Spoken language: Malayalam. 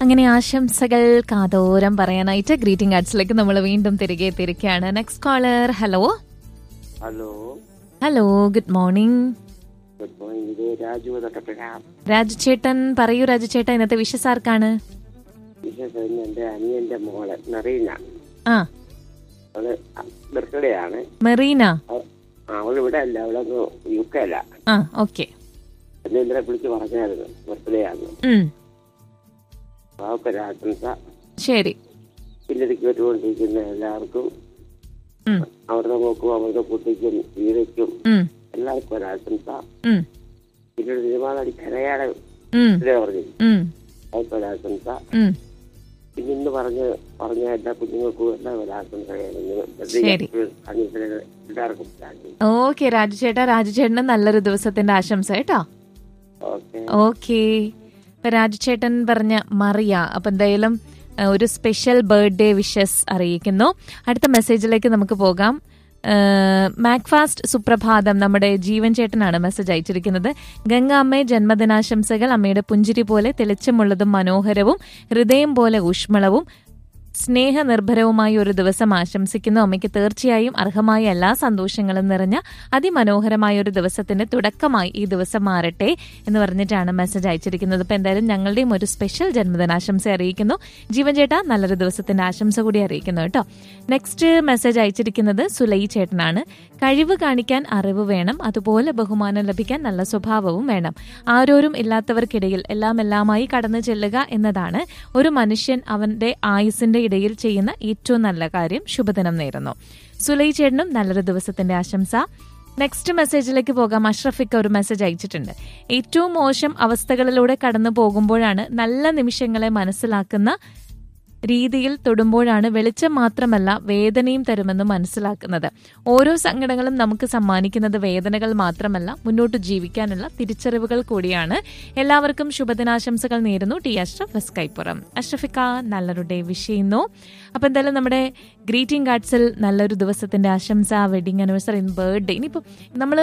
അങ്ങനെ ആശംസകൾ കാതോരം പറയാനായിട്ട് ഗ്രീറ്റിംഗ് കാർഡ്സിലേക്ക് നമ്മൾ വീണ്ടും തിരികെ തിരിക്കുകയാണ് next caller hello hello hello good morning good morning ഇത് രാജു തൊട്ടപ്പുഴ രാജു ചേട്ടൻ പറയൂ രാജു ചേട്ടൻ ഇന്നത്തെ വിഷസ് ആർക്കാണ് വിശേഷം ഇന്ന് എന്റെ അനിയന്റെ മോള് മെറീന ആ അവള് ബർത്ത്ഡേ ആണ് മെറീന അവ- അവൾ ഇവിടെ അല്ല അവളങ്ങ് യു കെയില ആ ഓക്കെ എന്നെ ഇന്നലെ വിളിച്ച് പറഞ്ഞായിരുന്നു ബർത്ത്ഡേ ആണ് അവക്കൊരു ആശംസ ശരി പിന്നീട് കേട്ടുകൊണ്ടിരിക്കുന്ന എല്ലാവർക്കും ഉം, അവരുടെ നോക്കും അവരുടെ കുട്ടിക്കും വീരയ്ക്കും ഉം, എല്ലാവർക്കും ഒരു ആശംസ ഉം, പിന്നീട് സിനിമാ നടി കരയാടെ ഉം, ബർത്ത്ഡേ പറഞ്ഞു ഉം, അവർക്കൊരു ആശംസ ഉം. പിന്നെ ഇന്ന് പറഞ്ഞ് പറഞ്ഞ എല്ലാ കുഞ്ഞുങ്ങൾക്കും എല്ലാം ഒരു ആശംസ ശരി. എല്ലാവർക്കും താങ്ക് യു ഓക്കെ രാജു ചേട്ടാ രാജു ചേട്ടന് നല്ലൊരു ദിവസത്തിന്റെ ആശംസ കേട്ടോ ഓക്കെ ഓക്കെ ഇപ്പൊ രാജു ചേട്ടൻ പറഞ്ഞ മറിയ അപ്പൊ എന്തായാലും ഏഹ്, ഒരു സ്പെഷ്യൽ ബർത്ത്ഡേ വിഷസ് അറിയിക്കുന്നു അടുത്ത മെസ്സേജിലേക്ക് നമുക്ക് പോകാം മാക്ഫാസ്റ്റ് സുപ്രഭാതം നമ്മുടെ ജീവൻ ചേട്ടനാണ് മെസ്സേജ് അയച്ചിരിക്കുന്നത് ഗംഗ അമ്മയെ ജന്മദിനാശംസകൾ അമ്മയുടെ പുഞ്ചിരി പോലെ തെളിച്ചമുള്ളതും മനോഹരവും ഹൃദയം പോലെ ഊഷ്മളവും സ്നേഹനിർഭരവുമായ ഒരു ദിവസം ആശംസിക്കുന്നു അമ്മയ്ക്ക് തീർച്ചയായും അർഹമായ എല്ലാ സന്തോഷങ്ങളും നിറഞ്ഞ അതിമനോഹരമായ ഒരു ദിവസത്തിന്റെ തുടക്കമായി ഈ ദിവസം മാറട്ടെ എന്ന് പറഞ്ഞിട്ടാണ് മെസ്സേജ് അയച്ചിരിക്കുന്നത് ഇപ്പൊ എന്തായാലും ഞങ്ങളുടെയും ഒരു സ്പെഷ്യൽ ജന്മദിനാശംസ അറിയിക്കുന്നു ജീവൻ ചേട്ടാ നല്ലൊരു ദിവസത്തിന്റെ ആശംസ കൂടി അറിയിക്കുന്നു കേട്ടോ നെക്സ്റ്റ് മെസ്സേജ് അയച്ചിരിക്കുന്നത് സുലൈ ചേട്ടനാണ് കഴിവ് കാണിക്കാൻ അറിവ് വേണം അതുപോലെ ബഹുമാനം ലഭിക്കാൻ നല്ല സ്വഭാവവും വേണം ആരോരും ഇല്ലാത്തവർക്കിടയിൽ എല്ലാം എല്ലാമായി കടന്നു ചെല്ലുക എന്നതാണ് ഒരു മനുഷ്യൻ അവന്റെ ആയുസിന്റെ ഇടയിൽ ചെയ്യുന്ന ഏറ്റവും നല്ല കാര്യം ശുഭദിനം നേരുന്നു സുലൈ ചേട്ടനും നല്ലൊരു ദിവസത്തിന്റെ ആശംസ നെക്സ്റ്റ് മെസ്സേജിലേക്ക് പോകാം അഷ്റഫിക്ക ഒരു മെസ്സേജ് അയച്ചിട്ടുണ്ട് ഏറ്റവും മോശം അവസ്ഥകളിലൂടെ കടന്നു പോകുമ്പോഴാണ് നല്ല നിമിഷങ്ങളെ മനസ്സിലാക്കുന്ന രീതിയിൽ തൊടുമ്പോഴാണ് വെളിച്ചം മാത്രമല്ല വേദനയും തരുമെന്ന് മനസ്സിലാക്കുന്നത് ഓരോ സങ്കടങ്ങളും നമുക്ക് സമ്മാനിക്കുന്നത് വേദനകൾ മാത്രമല്ല മുന്നോട്ട് ജീവിക്കാനുള്ള തിരിച്ചറിവുകൾ കൂടിയാണ് എല്ലാവർക്കും ശുഭദിനാശംസകൾ നേരുന്നു ടി അഷ്റഫ് വെസ്കൈപ്പുറം അഷ്റഫിക്ക നല്ലൊരു ഡേ വിഷ് ചെയ്യുന്നു അപ്പൊ എന്തായാലും നമ്മുടെ ഗ്രീറ്റിംഗ് കാർഡ്സിൽ നല്ലൊരു ദിവസത്തിന്റെ ആശംസ വെഡിങ് ആനിവേഴ്സറി ബർത്ത്ഡേ ഇനിയിപ്പോൾ നമ്മൾ